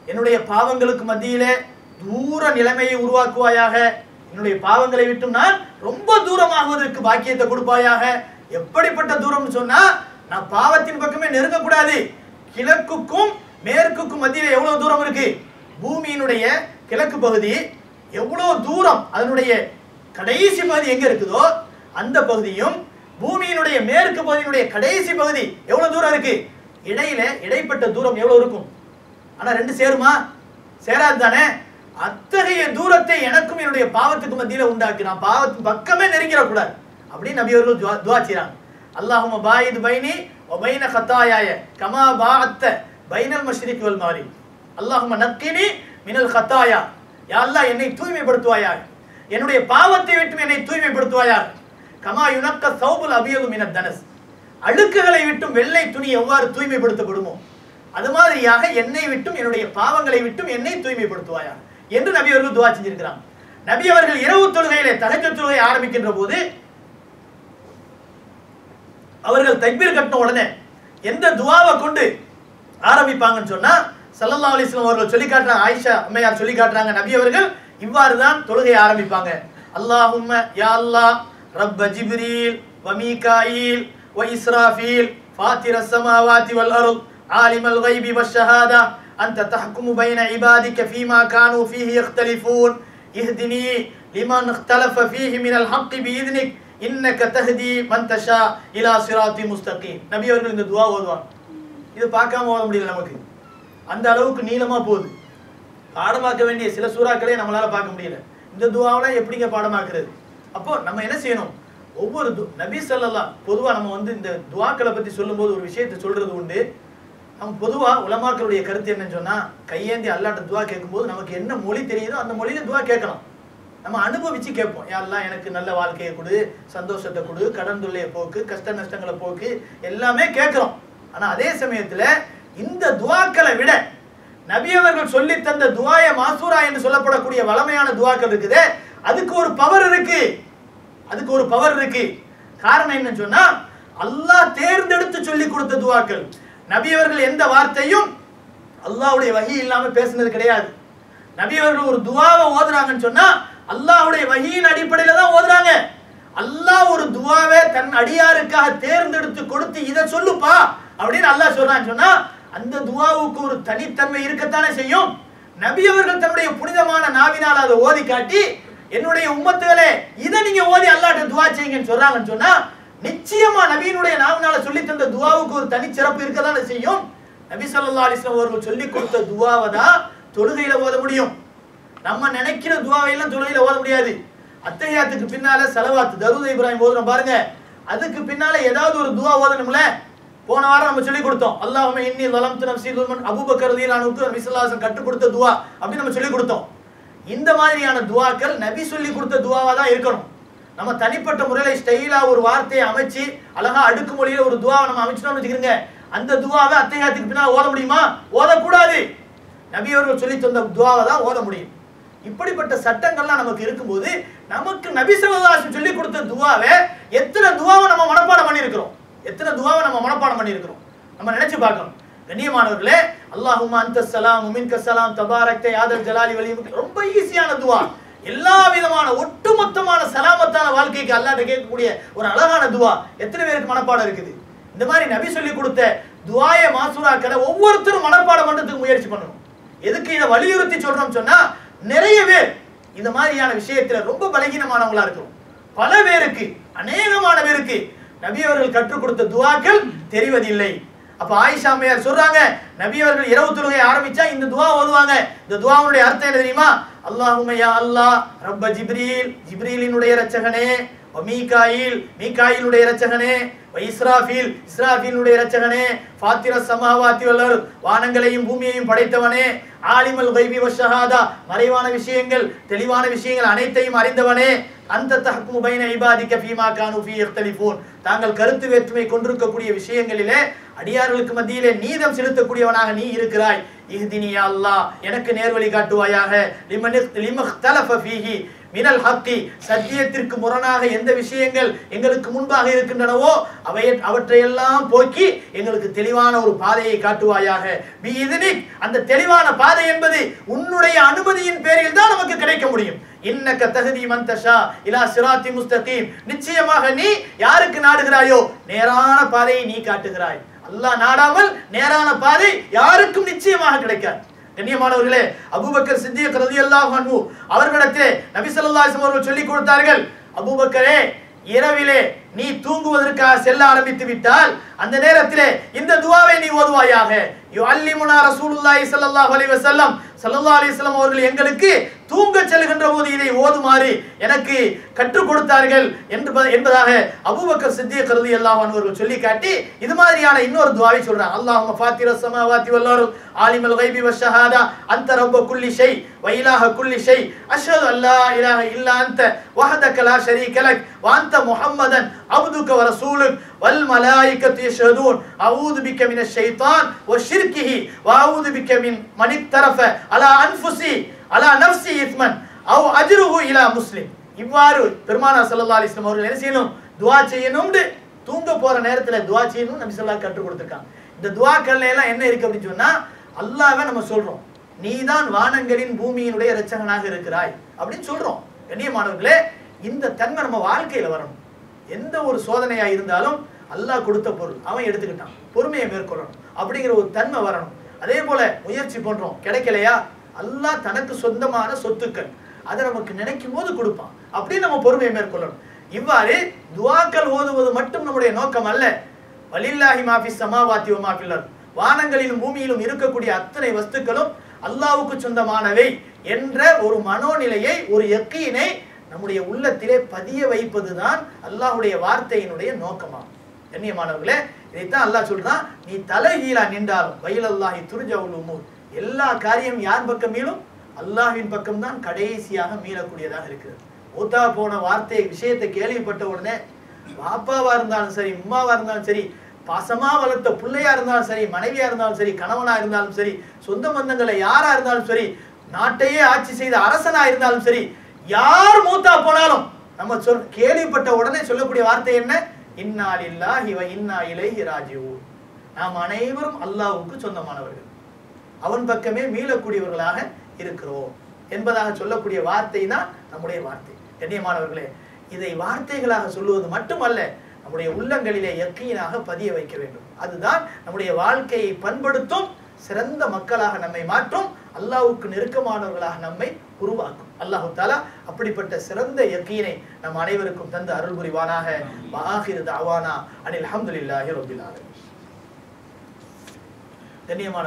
என்னுடைய பாவங்களுக்கு மத்தியிலே தூர நிலைமையை உருவாக்குவாயாக என்னுடைய பாவங்களை விட்டும் நான் ரொம்ப தூரமாகுவதற்கு பாக்கியத்தை கொடுப்பாயாக எப்படிப்பட்ட தூரம்னு சொன்னா நான் பாவத்தின் பக்கமே நெருங்கக்கூடாது கிழக்குக்கும் மேற்குக்கும் மத்தியில எவ்வளவு தூரம் இருக்கு பூமியினுடைய கிழக்கு பகுதி எவ்வளவு தூரம் அதனுடைய கடைசி பகுதி எங்க இருக்குதோ அந்த பகுதியும் பூமியினுடைய மேற்கு பகுதியினுடைய கடைசி பகுதி எவ்வளவு தூரம் இருக்கு இடையில இடைப்பட்ட தூரம் எவ்வளவு இருக்கும் ஆனா ரெண்டு சேருமா சேராது தானே அத்தகைய தூரத்தை எனக்கும் என்னுடைய பாவத்துக்கு மத்தியில உண்டாக்கு நான் பாவத்தின் பக்கமே நெருங்கிடக்கூடாது அப்படின்னு நபி அவர்கள் துவா- துவா செய்றாங்க அல்லாஹும பாயித் பைனி ஒபைன கத்தாயாய கமா பாஅத்த பைனல் மஷ்ரிக் வல் மாரிப் அல்லாஹும நக்கினி மினல் கத்தாயா யா அல்லாஹ் என்னை தூய்மைப்படுத்துவாயாக என்னுடைய பாவத்தை விட்டும் என்னை தூய்மைப்படுத்துவாயாக கமா யுனக்க சௌபுல் அபியது மினத் தனஸ் அழுக்குகளை விட்டும் வெள்ளை துணி எவ்வாறு தூய்மைப்படுத்தப்படுமோ அது மாதிரியாக என்னை விட்டும் என்னுடைய பாவங்களை விட்டும் என்னை தூய்மைப்படுத்துவாயா என்று நபி அவர்கள் துவா செஞ்சிருக்கிறாங்க நபி அவர்கள் இரவு தொழுகையிலே தகஜத் தொழுகை ஆரம்பிக்கின்ற போது அவர்கள் தக்பீர் கட்டின உடனே எந்த துவாவை கொண்டு ஆரம்பிப்பாங்கன்னு சொன்னா ஸல்லல்லாஹு அலைஹி வஸல்லம் அவர்கள் சொல்லி காட்டுறாங்க ஆயிஷா அம்மையார் சொல்லி காட்டுறாங்க நபி அவர்கள் இவ்வாறு தான் தொழுகையை ஆரம்பிப்பாங்க அல்லாஹும்ம யா அல்லாஹ் ரப்ப ஜிப்ரீல் வ மீகாயில் வ இஸ்ராஃபீல் ஃபாத்திர السماوات والأرض عالم الغيب والشهادة أنت تحكم بين عبادك فيما كانوا فيه يختلفون اهدني لمن اختلف فيه من الحق بإذنك இன்னக்க தஹதி மன் தஷா இலா சிராத்தி முஸ்தகீம் நபி அவர்கள் இந்த துவா ஓதுவாங்க இது பார்க்காம ஓத முடியல நமக்கு அந்த அளவுக்கு நீளமா போகுது பாடமாக்க வேண்டிய சில சூறாக்களே நம்மளால பார்க்க முடியல இந்த துவாவெல்லாம் எப்படிங்க பாடமாக்குறது அப்போ நம்ம என்ன செய்யணும் ஒவ்வொரு து நபி ஸல்லல்லாஹ் பொதுவா நம்ம வந்து இந்த துவாக்களை பத்தி சொல்லும்போது ஒரு விஷயத்தை சொல்றது உண்டு நம்ம பொதுவா உலமாக்களுடைய கருத்து என்னன்னு சொன்னா கையேந்தி அல்லாட்ட துவா கேட்கும்போது நமக்கு என்ன மொழி தெரியுதோ அந்த மொழியில துவா கேட்கலாம் நம்ம அனுபவிச்சு கேட்போம் யாரெல்லாம் எனக்கு நல்ல வாழ்க்கையை கொடு சந்தோஷத்தை கொடு கடன் தொல்லையை போக்கு கஷ்ட நஷ்டங்களை போக்கு எல்லாமே கேட்கிறோம் ஆனா அதே சமயத்துல இந்த துவாக்களை விட நபி அவர்கள் சொல்லி தந்த துவாய மாசூரா என்று சொல்லப்படக்கூடிய வளமையான துவாக்கள் இருக்குதே அதுக்கு ஒரு பவர் இருக்கு அதுக்கு ஒரு பவர் இருக்கு காரணம் என்னன்னு சொன்னா அல்லாஹ் தேர்ந்தெடுத்து சொல்லி கொடுத்த துவாக்கள் நபி அவர்கள் எந்த வார்த்தையும் அல்லாஹ்வுடைய வகி இல்லாம பேசுனது கிடையாது நபி அவர்கள் ஒரு துவாவை ஓதுறாங்கன்னு சொன்னா அல்லாஹ்வுடைய வகியின் அடிப்படையில தான் ஓதுறாங்க அல்லாஹ் ஒரு துவாவை தன் அடியாருக்காக தேர்ந்தெடுத்து கொடுத்து இதை சொல்லுப்பா அப்படின்னு அல்லாஹ் சொல்றான்னு சொன்னா அந்த துவாவுக்கு ஒரு தனித்தன்மை இருக்கத்தானே செய்யும் நபி அவர்கள் தன்னுடைய புனிதமான நாவினால் அதை ஓதி காட்டி என்னுடைய உம்மத்துகளே இதை நீங்க ஓதி அல்லாட்ட துவா செய்யுங்கன்னு சொல்றாங்கன்னு சொன்னா நிச்சயமா நபியினுடைய நாவினால சொல்லி தந்த துவாவுக்கு ஒரு தனிச்சிறப்பு இருக்கத்தானே செய்யும் நபி ஸல்லல்லாஹு அலைஹி வஸல்லம் அவர்கள் சொல்லி கொடுத்த துவாவை தான் தொழுகையில ஓத முடியும் நம்ம நினைக்கிற துவாவை எல்லாம் தொழுகையில ஓத முடியாது அத்தையாத்துக்கு பின்னால செலவாத்து தருத இப்ராஹிம் ஓதுறோம் பாருங்க அதுக்கு பின்னால ஏதாவது ஒரு துவா ஓதணும்ல போன வாரம் நம்ம சொல்லி கொடுத்தோம் அல்லாஹுமே இன்னி வலம்து நப்சி துல்மன் அபூபக்கர் ரலியல்லாஹு நபி ஸல்லல்லாஹு அலைஹி கற்றுக் கொடுத்த துவா அப்படின்னு நம்ம சொல்லி கொடுத்தோம் இந்த மாதிரியான துவாக்கள் நபி சொல்லி கொடுத்த துவாவா தான் இருக்கணும் நம்ம தனிப்பட்ட முறையில ஸ்டைலா ஒரு வார்த்தையை அமைச்சு அழகா அடுக்கு மொழியில ஒரு துவாவை நம்ம அமைச்சிட்டோம்னு வச்சுக்கிறோங்க அந்த துவாவை அத்தையாத்துக்கு பின்னால் ஓத முடியுமா ஓதக்கூடாது நபி அவர்கள் சொல்லி தந்த துவாவை தான் ஓத முடியும் இப்படிப்பட்ட சட்டங்கள்லாம் நமக்கு இருக்கும்போது நமக்கு நபி ஸல்லல்லாஹு சொல்லி கொடுத்த துவாவை எத்தனை துவாவை நம்ம மனப்பாடம் பண்ணியிருக்கிறோம் எத்தனை துவாவை நம்ம மனப்பாடம் பண்ணியிருக்கிறோம் நம்ம நினைச்சு பார்க்கணும் கண்ணியமானவர்களே அல்லாஹும்ம அந்த சலாம் மின்க சலாம் தபாரக்த யாதல் ஜலாலி வலி ரொம்ப ஈஸியான துவா எல்லா விதமான ஒட்டுமொத்தமான சலாமத்தான வாழ்க்கைக்கு அல்லாஹ்ட்ட கேட்கக்கூடிய ஒரு அழகான துவா எத்தனை பேருக்கு மனப்பாடம் இருக்குது இந்த மாதிரி நபி சொல்லி கொடுத்த துவாய மாசூராக்களை ஒவ்வொருத்தரும் மனப்பாடம் பண்றதுக்கு முயற்சி பண்ணணும் எதுக்கு இதை வலியுறுத்தி சொல்றோம் சொன்னா நிறைய பேர் இந்த மாதிரியான விஷயத்துல ரொம்ப பலகீனமானவங்களா இருக்கிறோம் பல பேருக்கு அநேகமான பேருக்கு நபி அவர்கள் கற்றுக் கொடுத்த துவாக்கள் தெரிவதில்லை அப்ப ஆயிஷா அம்மையார் சொல்றாங்க நபி அவர்கள் இரவு தொழுகை ஆரம்பிச்சா இந்த துவா ஓதுவாங்க இந்த துவாவுடைய அர்த்தம் என்ன தெரியுமா அல்லாஹும்ம யா அல்லாஹ் ரப்ப ஜிப்ரீல் ஜிப்ரீலினுடைய இரட்சகனே வ மீகாயில் மீகாயிலுடைய இரட்சகனே வ இஸ்ராஃபீல் இஸ்ராஃபீலுடைய இரட்சகனே ஃபாத்திர சமாவாத்தி வல்லர் வானங்களையும் பூமியையும் படைத்தவனே ஆலிமல் கைபி வஷஹாதா மறைவான விஷயங்கள் தெளிவான விஷயங்கள் அனைத்தையும் அறிந்தவனே அந்த தஹ்குமு பைன இபாதிக ஃபீமா கானு ஃபீ இக்தலிஃபூன் தாங்கள் கருத்து வேற்றுமை கொண்டிருக்கக்கூடிய விஷயங்களிலே அடியார்களுக்கு மத்தியிலே நீதம் செலுத்தக்கூடியவனாக நீ இருக்கிறாய் இஹ்தினி யா அல்லாஹ் எனக்கு நேர்வழி காட்டுவாயாக லிமன் லிமஹ்தலஃப ஃபீஹி மினல் ஹக்கி சத்தியத்திற்கு முரணாக எந்த விஷயங்கள் எங்களுக்கு முன்பாக இருக்கின்றனவோ அவை அவற்றையெல்லாம் போக்கி எங்களுக்கு தெளிவான ஒரு பாதையை காட்டுவாயாக பி இதனிக் அந்த தெளிவான பாதை என்பது உன்னுடைய அனுமதியின் பேரில் தான் நமக்கு கிடைக்க முடியும் இன்னக்க தகுதி மந்தஷா இலா சிராத்தி முஸ்தகீம் நிச்சயமாக நீ யாருக்கு நாடுகிறாயோ நேரான பாதையை நீ காட்டுகிறாய் அல்லாஹ் நாடாமல் நேரான பாதை யாருக்கும் நிச்சயமாக கிடைக்காது கண்ணியமானவர்களே அபூபக்கர் சித்திக் ரலியல்லாஹு அன்ஹு அவர்களிடத்திலே நபி ஸல்லல்லாஹு அலைஹி வஸல்லம் அவர்கள் சொல்லிக் கொடுத்தார்கள் அபூபக்கரே இரவிலே நீ தூங்குவதற்காக செல்ல ஆரம்பித்து விட்டால் அந்த நேரத்திலே இந்த துவாவை நீ ஓதுவாயாக யுஅல்லிமுனா ரசூலுல்லாஹி ஸல்லல்லாஹு அலைஹி வஸல்லம் ஸல்லல்லாஹு அலைஹி வஸல்லம் அவர்கள் எங்களுக்கு தூங்க செல்கின்ற போது இதை ஓதுமாறு எனக்கு கற்றுக் கொடுத்தார்கள் என்று என்பதாக அபூபக்கர் சித்திக் ரலியல்லாஹு அன்ஹு அவர்கள் சொல்லி காட்டி இது மாதிரியான இன்னொரு துவாவை சொல்றாங்க அல்லாஹும்ம ஃபாத்திர ஸமாவாதி வல் அர்த் ஆலிமல் கைபி வஷ்ஷஹாதா அன்த ரப்ப குல்லி ஷை வ இலாஹ குல்லி ஷை அஷ்ஹது அல்லா இலாஹ இல்லா அன்த வஹதக லா ஷரீக லக் வ அன்த முஹம்மதன் அப்துக வ ரசூலுக் வல் மலாயிகத்து யஷ்ஹதூன் அஊது பிக்க மினஷ் ஷைத்தான் வ ஷிர்கிஹி வ அஊது பிக்க மின் மனித் தரஃப அலா அன்ஃபுஸி அலா நஃப்ஸி இஸ்மன் அவ் அஜ்ருஹு இலா முஸ்லிம் இவ்வாறு பெருமானா ஸல்லல்லாஹு அலைஹி வஸல்லம் அவர்கள் என்ன செய்யணும் துஆ செய்யணும்னு தூங்க போற நேரத்துல துஆ செய்யணும் நபி ஸல்லல்லாஹு கற்றுக் கொடுத்திருக்காங்க இந்த துஆக்கள்ல எல்லாம் என்ன இருக்கு அப்படின்னு சொன்னா அல்லாஹ்வை நம்ம சொல்றோம் நீதான் வானங்களின் பூமியினுடைய இரட்சகனாக இருக்கிறாய் அப்படின்னு சொல்றோம் கண்ணியமானவர்களே இந்த தன்மை நம்ம வாழ்க்கையில வரணும் எந்த ஒரு சோதனையா இருந்தாலும் அல்லாஹ் கொடுத்த பொருள் அவன் எடுத்துக்கிட்டான் பொறுமையை மேற்கொள்ளணும் அப்படிங்கிற ஒரு தன்மை வரணும் அதே போல முயற்சி பண்றோம் கிடைக்கலையா அல்லாஹ் தனக்கு சொந்தமான சொத்துக்கள் அதை நமக்கு நினைக்கும் போது கொடுப்பான் அப்படின்னு நம்ம பொறுமையை மேற்கொள்ளணும் இவ்வாறு துவாக்கள் ஓதுவது மட்டும் நம்முடைய நோக்கம் அல்ல வலில்லாஹி மாஃபி சமாவாத்தி வ மாஃபில் அர்த். வானங்களிலும் பூமியிலும் இருக்கக்கூடிய அத்தனை வஸ்துக்களும் அல்லாஹ்வுக்கு சொந்தமானவை என்ற ஒரு மனோநிலையை ஒரு யக்கீனை நம்முடைய உள்ளத்திலே பதிய வைப்பதுதான் அல்லாஹ்வுடைய வார்த்தையினுடைய நோக்கமாகும் கண்ணியமானவர்களே இதைத்தான் அல்லாஹ் சொல்றான் நீ தலைகீழா நின்றாலும் வயலல்லாஹி துருஜவுல் உமூர் எல்லா காரியம் யார் பக்கம் மீளும் அல்லாஹ்வின் பக்கம் தான் கடைசியாக மீளக்கூடியதாக இருக்கிறது மூத்தா போன வார்த்தை விஷயத்தை கேள்விப்பட்ட உடனே பாப்பாவா இருந்தாலும் சரி உம்மாவா இருந்தாலும் சரி பாசமா வளர்த்த பிள்ளையா இருந்தாலும் சரி மனைவியா இருந்தாலும் சரி கணவனா இருந்தாலும் சரி சொந்த பந்தங்களை யாரா இருந்தாலும் சரி நாட்டையே ஆட்சி செய்த அரசனா இருந்தாலும் சரி யார் மூத்தா போனாலும் நம்ம சொல் கேள்விப்பட்ட உடனே சொல்லக்கூடிய வார்த்தை என்ன இன்னா லில்லாஹி வ இன்னா இலைஹி ராஜிஊன் நாம் அனைவரும் அல்லாஹ்வுக்கு சொந்தமானவர்கள் அவன் பக்கமே மீளக்கூடியவர்களாக இருக்கிறோம் என்பதாக சொல்லக்கூடிய வார்த்தை தான் நம்முடைய வார்த்தை கண்ணியமானவர்களே இதை வார்த்தைகளாக சொல்லுவது மட்டுமல்ல நம்முடைய உள்ளங்களிலே யக்கீனாக பதிய வைக்க வேண்டும் அதுதான் நம்முடைய வாழ்க்கையை பண்படுத்தும் சிறந்த மக்களாக நம்மை மாற்றும் அல்லாஹ்வுக்கு நெருக்கமானவர்களாக நம்மை உருவாக்கும் அல்லாஹு தாலா அப்படிப்பட்ட சிறந்த யக்கீனை நம் அனைவருக்கும் தந்து அருள் புரிவானாக வாஹிர் தாவானா அனில் அல்ஹம்துலில்லாஹி ரப்பில் ஆலமீன் கண்ணியமான